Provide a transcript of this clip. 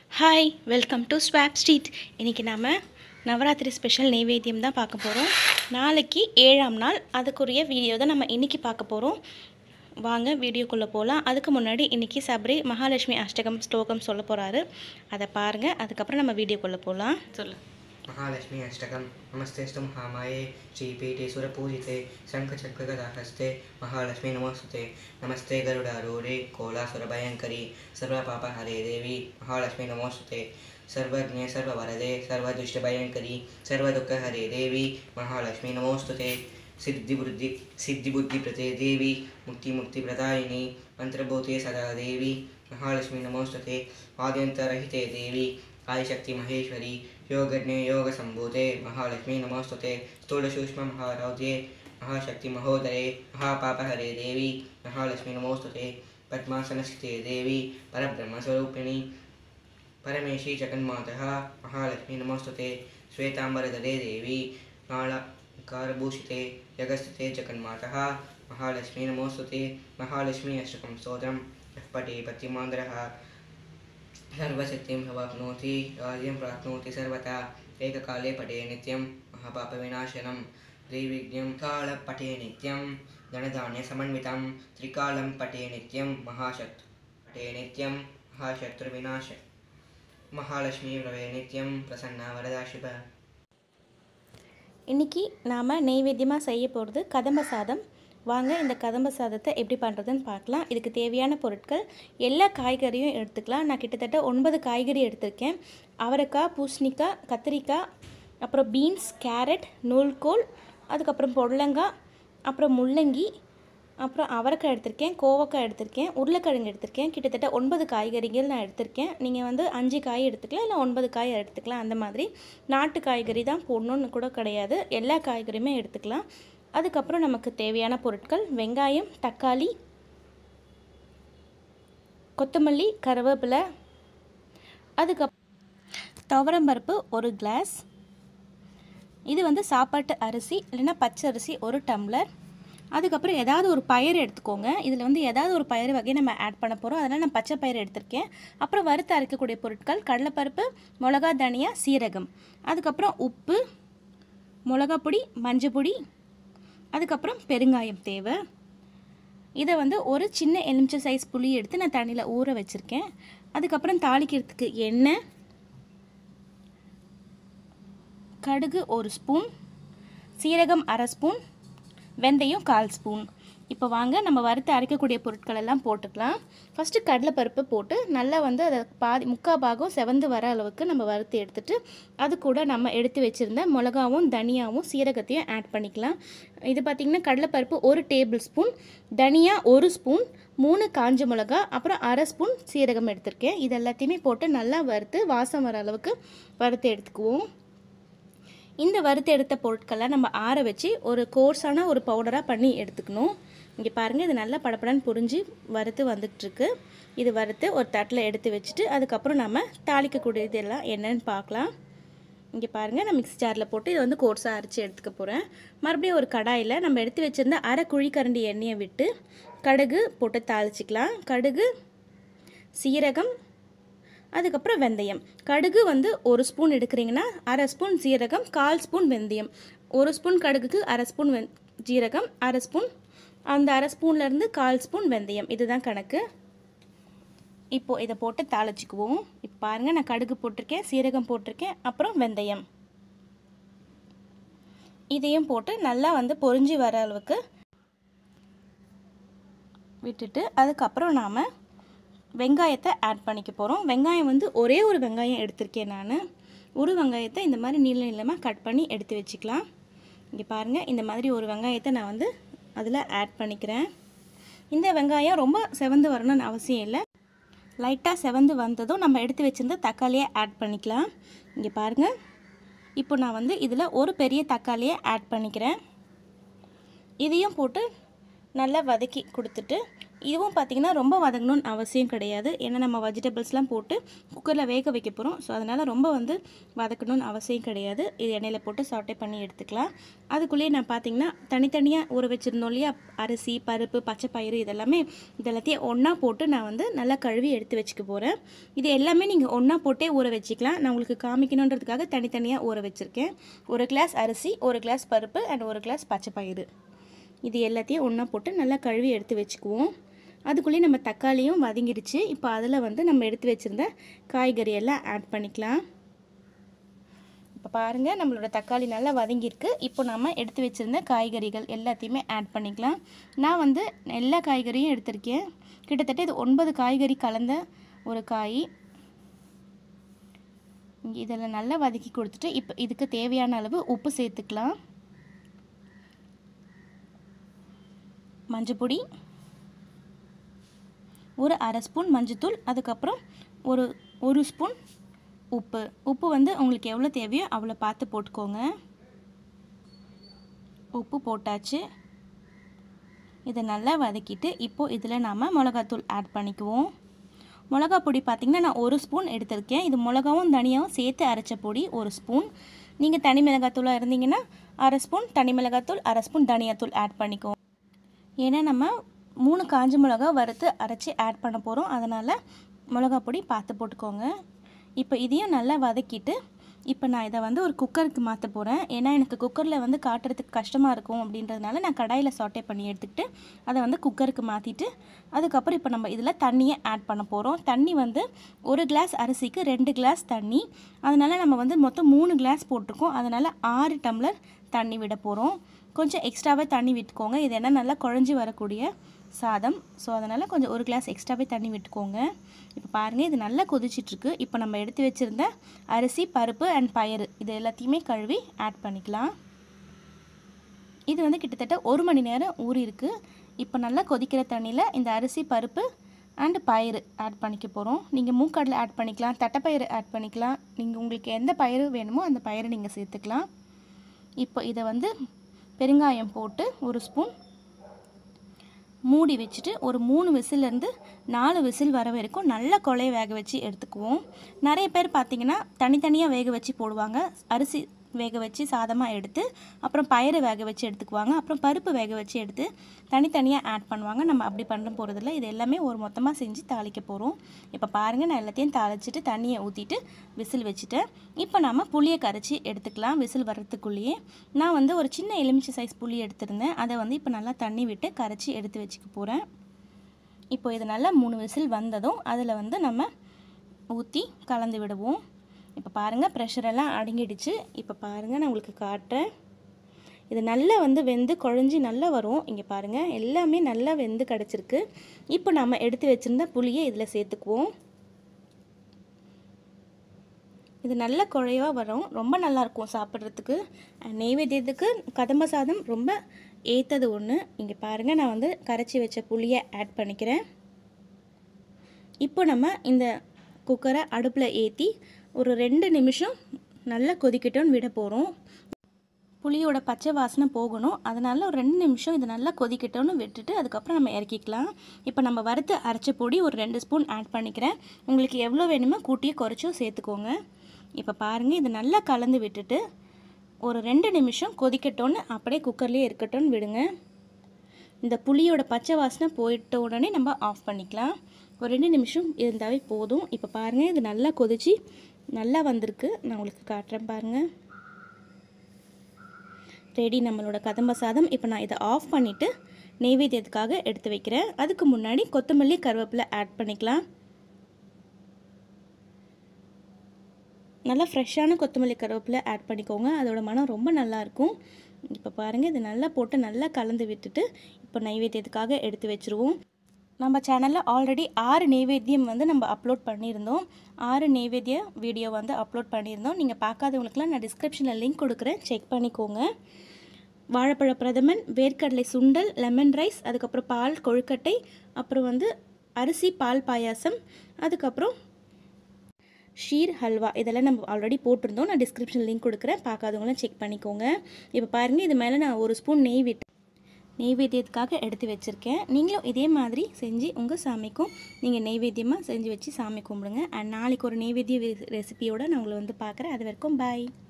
hi welcome to swap street இன்றைக்கி நாம் Navaratri special நெய்வேத்தியம் தான் பார்க்க போகிறோம் நாளைக்கு ஏழாம் நாள் அதுக்குரிய வீடியோ தான் நம்ம இன்றைக்கி பார்க்க போகிறோம் வாங்க வீடியோக்குள்ளே போகலாம் அதுக்கு முன்னாடி இன்றைக்கி சபரி மகாலட்சுமி அஷ்டகம் ஸ்லோகம் சொல்ல போகிறாரு அதை பாருங்கள் அதுக்கப்புறம் நம்ம வீடியோக்குள்ளே போகலாம் சொல்லு महालक्ष्मी अष्टकं नमस्तेस्तु महामाये श्रीपीठे सुरपूजिते शङ्खचक्रगदाहस्ते महालक्ष्मी नमोस्तुते नमस्ते गरुडारूढे कोलासुरभयङ्करी सर्वपापहरे देवी महालक्ष्मी नमोस्तुते सर्वज्ञे सर्ववरदे सर्वदुष्टभयङ्करी सर्वदुःखहरे देवी महालक्ष्मी नमोस्तुते सिद्धिबुद्धि सिद्धिबुद्धिप्रदे देवी मुक्तिमुक्तिप्रदायिनी मन्त्रभूते सदा देवी महालक्ष्मी नमोस्तुते आद्यन्तरहिते देवी आदिशक्ति महेश्वरी योगज्ञे योगसम्भूते महालक्ष्मी नमोस्तुते स्थूलसूक्ष्ममहारौद्ये महाशक्ति महोदये महापापहरे देवी महालक्ष्मी नमोस्तुते पद्मासनस्थिते देवी परब्रह्मस्वरूपिणी परमेशी जगन्मातः महालक्ष्मी नमोस्तुते श्वेताम्बरधरे देवी नाळकारभूषिते जगस्थिते जगन्मातः महालक्ष्मी नमोस्तुते महालक्ष्मी अष्टकं स्तोत्रं यः पठे पतिमान्द्रः सर्वशक्तिं भवाप्नोति राज्यं प्राप्नोति सर्वथा एककाले पठे नित्यं महापापविनाशनं त्रिविघ्नं कालं पठे नित्यं धनधान्यसमन्वितं त्रिकालं पठे नित्यं महाशत् पठे नित्यं महाशत्रुविनाश महालक्ष्मी भवे नित्यं प्रसन्ना वरदा शुभ இன்றைக்கி நாம் நெய்வேத்தியமாக செய்ய போகிறது கதம்ப சாதம் வாங்க இந்த கதம்ப சாதத்தை எப்படி பண்ணுறதுன்னு பார்க்கலாம் இதுக்கு தேவையான பொருட்கள் எல்லா காய்கறியும் எடுத்துக்கலாம் நான் கிட்டத்தட்ட ஒன்பது காய்கறி எடுத்திருக்கேன் அவரைக்காய் பூசணிக்காய் கத்திரிக்காய் அப்புறம் பீன்ஸ் கேரட் நூல்கோல் அதுக்கப்புறம் பொடலங்காய் அப்புறம் முள்ளங்கி அப்புறம் அவரைக்காய் எடுத்திருக்கேன் கோவக்காய் எடுத்திருக்கேன் உருளைக்கிழங்கு எடுத்திருக்கேன் கிட்டத்தட்ட ஒன்பது காய்கறிகள் நான் எடுத்திருக்கேன் நீங்கள் வந்து அஞ்சு காய் எடுத்துக்கலாம் இல்லை ஒன்பது காய் எடுத்துக்கலாம் அந்த மாதிரி நாட்டு காய்கறி தான் போடணுன்னு கூட கிடையாது எல்லா காய்கறியுமே எடுத்துக்கலாம் அதுக்கப்புறம் நமக்கு தேவையான பொருட்கள் வெங்காயம் தக்காளி கொத்தமல்லி கருவேப்பிலை அதுக்கப் துவரம்பருப்பு ஒரு கிளாஸ் இது வந்து சாப்பாட்டு அரிசி இல்லைன்னா பச்சை அரிசி ஒரு டம்ளர் அதுக்கப்புறம் ஏதாவது ஒரு பயிர் எடுத்துக்கோங்க இதில் வந்து ஏதாவது ஒரு பயிர் வகையை நம்ம ஆட் பண்ண போகிறோம் அதனால் நான் பச்சை பயிர் எடுத்திருக்கேன் அப்புறம் வறுத்து அரைக்கக்கூடிய பொருட்கள் கடலைப்பருப்பு மிளகா தனியா சீரகம் அதுக்கப்புறம் உப்பு மிளகாப் பொடி மஞ்சள் பொடி அதுக்கப்புறம் பெருங்காயம் தேவை இதை வந்து ஒரு சின்ன எலுமிச்சை சைஸ் புளி எடுத்து நான் தண்ணியில் ஊற வச்சுருக்கேன் அதுக்கப்புறம் தாளிக்கிறதுக்கு எண்ணெய் கடுகு ஒரு ஸ்பூன் சீரகம் அரை ஸ்பூன் வெந்தயம் கால் ஸ்பூன் இப்போ வாங்க நம்ம வறுத்து அரைக்கக்கூடிய பொருட்கள் எல்லாம் போட்டுக்கலாம் ஃபஸ்ட்டு கடலைப்பருப்பு போட்டு நல்லா வந்து அதை பாதி முக்கால் பாகம் செவந்து வர அளவுக்கு நம்ம வறுத்து எடுத்துட்டு அது கூட நம்ம எடுத்து வச்சுருந்த மிளகாவும் தனியாவும் சீரகத்தையும் ஆட் பண்ணிக்கலாம் இது பார்த்திங்கன்னா கடலைப்பருப்பு ஒரு டேபிள் ஸ்பூன் தனியா ஒரு ஸ்பூன் மூணு காஞ்ச மிளகா அப்புறம் அரை ஸ்பூன் சீரகம் எடுத்திருக்கேன் இது எல்லாத்தையுமே போட்டு நல்லா வறுத்து வாசம் வர அளவுக்கு வறுத்து எடுத்துக்குவோம் இந்த வறுத்து எடுத்த பொருட்களை நம்ம ஆற வச்சு ஒரு கோர்ஸான ஒரு பவுடராக பண்ணி எடுத்துக்கணும் இங்கே பாருங்கள் இது நல்லா படப்படன்னு புரிஞ்சு வறுத்து வந்துட்டுருக்கு இது வறுத்து ஒரு தட்டில் எடுத்து வச்சுட்டு அதுக்கப்புறம் நம்ம தாளிக்கக்கூடியது எல்லாம் என்னன்னு பார்க்கலாம் இங்கே பாருங்கள் நான் மிக்ஸி ஜாரில் போட்டு இதை வந்து கோர்ஸாக அரைச்சி எடுத்துக்க போகிறேன் மறுபடியும் ஒரு கடாயில் நம்ம எடுத்து வச்சுருந்த அரை குழிக்கரண்டி எண்ணெயை விட்டு கடுகு போட்டு தாளிச்சிக்கலாம் கடுகு சீரகம் அதுக்கப்புறம் வெந்தயம் கடுகு வந்து ஒரு ஸ்பூன் எடுக்கிறீங்கன்னா அரை ஸ்பூன் சீரகம் கால் ஸ்பூன் வெந்தயம் ஒரு ஸ்பூன் கடுகுக்கு அரை ஸ்பூன் வெந் ஜீரகம் அரை ஸ்பூன் அந்த அரை ஸ்பூன்லேருந்து கால் ஸ்பூன் வெந்தயம் இதுதான் கணக்கு இப்போது இதை போட்டு தாளிச்சிக்குவோம் இப்போ பாருங்கள் நான் கடுகு போட்டிருக்கேன் சீரகம் போட்டிருக்கேன் அப்புறம் வெந்தயம் இதையும் போட்டு நல்லா வந்து பொரிஞ்சு வர அளவுக்கு விட்டுட்டு அதுக்கப்புறம் நாம் வெங்காயத்தை ஆட் பண்ணிக்க போகிறோம் வெங்காயம் வந்து ஒரே ஒரு வெங்காயம் எடுத்திருக்கேன் நான் ஒரு வெங்காயத்தை இந்த மாதிரி நீள நீளமாக கட் பண்ணி எடுத்து வச்சுக்கலாம் இங்கே பாருங்கள் இந்த மாதிரி ஒரு வெங்காயத்தை நான் வந்து அதில் ஆட் பண்ணிக்கிறேன் இந்த வெங்காயம் ரொம்ப செவந்து வரணும்னு அவசியம் இல்லை லைட்டாக செவந்து வந்ததும் நம்ம எடுத்து வச்சுருந்த தக்காளியை ஆட் பண்ணிக்கலாம் இங்கே பாருங்கள் இப்போ நான் வந்து இதில் ஒரு பெரிய தக்காளியை ஆட் பண்ணிக்கிறேன் இதையும் போட்டு நல்லா வதக்கி கொடுத்துட்டு இதுவும் பார்த்திங்கன்னா ரொம்ப வதங்கணும்னு அவசியம் கிடையாது ஏன்னா நம்ம வெஜிடபிள்ஸ்லாம் போட்டு குக்கரில் வேக வைக்க போகிறோம் ஸோ அதனால் ரொம்ப வந்து வதக்கணும்னு அவசியம் கிடையாது இது எண்ணெயில் போட்டு சாட்டை பண்ணி எடுத்துக்கலாம் அதுக்குள்ளேயே நான் பார்த்திங்கன்னா தனித்தனியாக ஊற வச்சுருந்தோம் இல்லையா அரிசி பருப்பு பச்சை பயிறு இதெல்லாமே இதெல்லாத்தையும் ஒன்றா போட்டு நான் வந்து நல்லா கழுவி எடுத்து வச்சுக்க போகிறேன் இது எல்லாமே நீங்கள் ஒன்றா போட்டே ஊற வச்சுக்கலாம் நான் உங்களுக்கு காமிக்கணுன்றதுக்காக தனித்தனியாக ஊற வச்சுருக்கேன் ஒரு கிளாஸ் அரிசி ஒரு கிளாஸ் பருப்பு அண்ட் ஒரு கிளாஸ் பச்சை பயிறு இது எல்லாத்தையும் ஒன்றா போட்டு நல்லா கழுவி எடுத்து வச்சுக்குவோம் அதுக்குள்ளேயே நம்ம தக்காளியும் வதங்கிடுச்சு இப்போ அதில் வந்து நம்ம எடுத்து வச்சுருந்த காய்கறி எல்லாம் ஆட் பண்ணிக்கலாம் இப்போ பாருங்கள் நம்மளோட தக்காளி நல்லா வதங்கியிருக்கு இப்போ நம்ம எடுத்து வச்சுருந்த காய்கறிகள் எல்லாத்தையுமே ஆட் பண்ணிக்கலாம் நான் வந்து எல்லா காய்கறியும் எடுத்திருக்கேன் கிட்டத்தட்ட இது ஒன்பது காய்கறி கலந்த ஒரு காய் இதில் நல்லா வதக்கி கொடுத்துட்டு இப்போ இதுக்கு தேவையான அளவு உப்பு சேர்த்துக்கலாம் மஞ்சப்பொடி ஒரு அரை ஸ்பூன் மஞ்சத்தூள் அதுக்கப்புறம் ஒரு ஒரு ஸ்பூன் உப்பு உப்பு வந்து உங்களுக்கு எவ்வளோ தேவையோ அவ்வளோ பார்த்து போட்டுக்கோங்க உப்பு போட்டாச்சு இதை நல்லா வதக்கிட்டு இப்போது இதில் நாம் மிளகாத்தூள் ஆட் பண்ணிக்குவோம் மிளகா பொடி பார்த்திங்கன்னா நான் ஒரு ஸ்பூன் எடுத்திருக்கேன் இது மிளகாவும் தனியாகவும் சேர்த்து அரைச்ச பொடி ஒரு ஸ்பூன் நீங்கள் தனி மிளகாத்தூளாக இருந்தீங்கன்னா அரை ஸ்பூன் தனி மிளகாத்தூள் அரை ஸ்பூன் தனியாத்தூள் ஆட் பண்ணிக்குவோம் ஏன்னா நம்ம மூணு காஞ்ச மிளகா வறுத்து அரைச்சி ஆட் பண்ண போகிறோம் அதனால் மிளகா பொடி பார்த்து போட்டுக்கோங்க இப்போ இதையும் நல்லா வதக்கிட்டு இப்போ நான் இதை வந்து ஒரு குக்கருக்கு மாற்ற போகிறேன் ஏன்னா எனக்கு குக்கரில் வந்து காட்டுறதுக்கு கஷ்டமாக இருக்கும் அப்படின்றதுனால நான் கடாயில் சாட்டே பண்ணி எடுத்துக்கிட்டு அதை வந்து குக்கருக்கு மாற்றிட்டு அதுக்கப்புறம் இப்போ நம்ம இதில் தண்ணியை ஆட் பண்ண போகிறோம் தண்ணி வந்து ஒரு கிளாஸ் அரிசிக்கு ரெண்டு கிளாஸ் தண்ணி அதனால் நம்ம வந்து மொத்தம் மூணு கிளாஸ் போட்டிருக்கோம் அதனால் ஆறு டம்ளர் தண்ணி விட போகிறோம் கொஞ்சம் எக்ஸ்ட்ராவே தண்ணி விட்டுக்கோங்க இது என்ன நல்லா குழஞ்சி வரக்கூடிய சாதம் ஸோ அதனால் கொஞ்சம் ஒரு கிளாஸ் எக்ஸ்ட்ராவே தண்ணி விட்டுக்கோங்க இப்போ பாருங்கள் இது நல்லா கொதிச்சிட்ருக்கு இப்போ நம்ம எடுத்து வச்சுருந்த அரிசி பருப்பு அண்ட் பயறு இது எல்லாத்தையுமே கழுவி ஆட் பண்ணிக்கலாம் இது வந்து கிட்டத்தட்ட ஒரு மணி நேரம் ஊறி இருக்கு இப்போ நல்லா கொதிக்கிற தண்ணியில் இந்த அரிசி பருப்பு அண்டு பயிறு ஆட் பண்ணிக்க போகிறோம் நீங்கள் மூக்கடலை ஆட் பண்ணிக்கலாம் தட்டைப்பயிறு ஆட் பண்ணிக்கலாம் நீங்கள் உங்களுக்கு எந்த பயிறு வேணுமோ அந்த பயிரை நீங்கள் சேர்த்துக்கலாம் இப்போ இதை வந்து பெருங்காயம் போட்டு ஒரு ஸ்பூன் மூடி வச்சுட்டு ஒரு மூணு விசிலேருந்து நாலு விசில் வர வரைக்கும் நல்ல கொலையை வேக வச்சு எடுத்துக்குவோம் நிறைய பேர் பார்த்திங்கன்னா தனித்தனியாக வேக வச்சு போடுவாங்க அரிசி வேக வச்சு சாதமாக எடுத்து அப்புறம் பயிறு வேக வச்சு எடுத்துக்குவாங்க அப்புறம் பருப்பு வேக வச்சு எடுத்து தனித்தனியாக ஆட் பண்ணுவாங்க நம்ம அப்படி பண்ண போகிறதில்ல இது எல்லாமே ஒரு மொத்தமாக செஞ்சு தாளிக்க போகிறோம் இப்போ பாருங்கள் நான் எல்லாத்தையும் தாளிச்சிட்டு தண்ணியை ஊற்றிட்டு விசில் வச்சுட்டேன் இப்போ நம்ம புளியை கரைச்சி எடுத்துக்கலாம் விசில் வர்றதுக்குள்ளேயே நான் வந்து ஒரு சின்ன எலுமிச்சை சைஸ் புளி எடுத்திருந்தேன் அதை வந்து இப்போ நல்லா தண்ணி விட்டு கரைச்சி எடுத்து வச்சுக்க போகிறேன் இப்போ இது நல்லா மூணு விசில் வந்ததும் அதில் வந்து நம்ம ஊற்றி கலந்து விடுவோம் இப்போ பாருங்கள் ப்ரெஷரெல்லாம் அடங்கிடுச்சு இப்போ பாருங்கள் நான் உங்களுக்கு காட்டுறேன் இது நல்லா வந்து வெந்து குழஞ்சி நல்லா வரும் இங்கே பாருங்கள் எல்லாமே நல்லா வெந்து கிடச்சிருக்கு இப்போ நம்ம எடுத்து வச்சுருந்த புளியை இதில் சேர்த்துக்குவோம் இது நல்ல குழைவாக வரும் ரொம்ப நல்லாயிருக்கும் சாப்பிட்றதுக்கு நெய்வேத்தியத்துக்கு கதம்ப சாதம் ரொம்ப ஏற்றது ஒன்று இங்கே பாருங்கள் நான் வந்து கரைச்சி வச்ச புளியை ஆட் பண்ணிக்கிறேன் இப்போ நம்ம இந்த குக்கரை அடுப்பில் ஏற்றி ஒரு ரெண்டு நிமிஷம் நல்லா கொதிக்கட்டும்னு விட போகிறோம் புளியோட பச்சை வாசனை போகணும் அதனால் ஒரு ரெண்டு நிமிஷம் இது நல்லா கொதிக்கட்டும்னு விட்டுட்டு அதுக்கப்புறம் நம்ம இறக்கிக்கலாம் இப்போ நம்ம வறுத்து அரைச்ச பொடி ஒரு ரெண்டு ஸ்பூன் ஆட் பண்ணிக்கிறேன் உங்களுக்கு எவ்வளோ வேணுமோ கூட்டியே குறைச்சோ சேர்த்துக்கோங்க இப்போ பாருங்கள் இது நல்லா கலந்து விட்டுட்டு ஒரு ரெண்டு நிமிஷம் கொதிக்கட்டும்னு அப்படியே குக்கர்லேயே இருக்கட்டும்னு விடுங்க இந்த புளியோட பச்சை வாசனை போயிட்ட உடனே நம்ம ஆஃப் பண்ணிக்கலாம் ஒரு ரெண்டு நிமிஷம் இருந்தாவே போதும் இப்போ பாருங்கள் இது நல்லா கொதிச்சு நல்லா வந்திருக்கு நான் உங்களுக்கு காட்டுறேன் பாருங்கள் ரெடி நம்மளோட கதம்ப சாதம் இப்போ நான் இதை ஆஃப் பண்ணிவிட்டு நெய்வேத்தியத்துக்காக எடுத்து வைக்கிறேன் அதுக்கு முன்னாடி கொத்தமல்லி கருவேப்பிலை ஆட் பண்ணிக்கலாம் நல்லா ஃப்ரெஷ்ஷான கொத்தமல்லி கருவேப்பிலை ஆட் பண்ணிக்கோங்க அதோட மனம் ரொம்ப நல்லாயிருக்கும் இப்போ பாருங்கள் இது நல்லா போட்டு நல்லா கலந்து விட்டுட்டு இப்போ நைவேத்தியத்துக்காக எடுத்து வச்சுருவோம் நம்ம சேனலில் ஆல்ரெடி ஆறு நெய்வேத்தியம் வந்து நம்ம அப்லோட் பண்ணியிருந்தோம் ஆறு நெய்வேத்திய வீடியோ வந்து அப்லோட் பண்ணியிருந்தோம் நீங்கள் பார்க்காதவங்களுக்குலாம் நான் டிஸ்கிரிப்ஷனில் லிங்க் கொடுக்குறேன் செக் பண்ணிக்கோங்க வாழைப்பழ பிரதமன் வேர்க்கடலை சுண்டல் லெமன் ரைஸ் அதுக்கப்புறம் பால் கொழுக்கட்டை அப்புறம் வந்து அரிசி பால் பாயாசம் அதுக்கப்புறம் ஷீர் ஹல்வா இதெல்லாம் நம்ம ஆல்ரெடி போட்டிருந்தோம் நான் டிஸ்கிரிப்ஷன் லிங்க் கொடுக்குறேன் பார்க்காதவங்களாம் செக் பண்ணிக்கோங்க இப்போ பாருங்கள் இது மேலே நான் ஒரு ஸ்பூன் நெய் விட்டு நெய்வேத்தியத்துக்காக எடுத்து வச்சுருக்கேன் நீங்களும் இதே மாதிரி செஞ்சு உங்கள் சாமிக்கும் நீங்கள் நெய்வேத்தியமாக செஞ்சு வச்சு சாமி கும்பிடுங்க அண்ட் நாளைக்கு ஒரு நெய்வேத்திய ரெசிபியோடு நான் உங்களை வந்து பார்க்குறேன் அது வரைக்கும் பாய்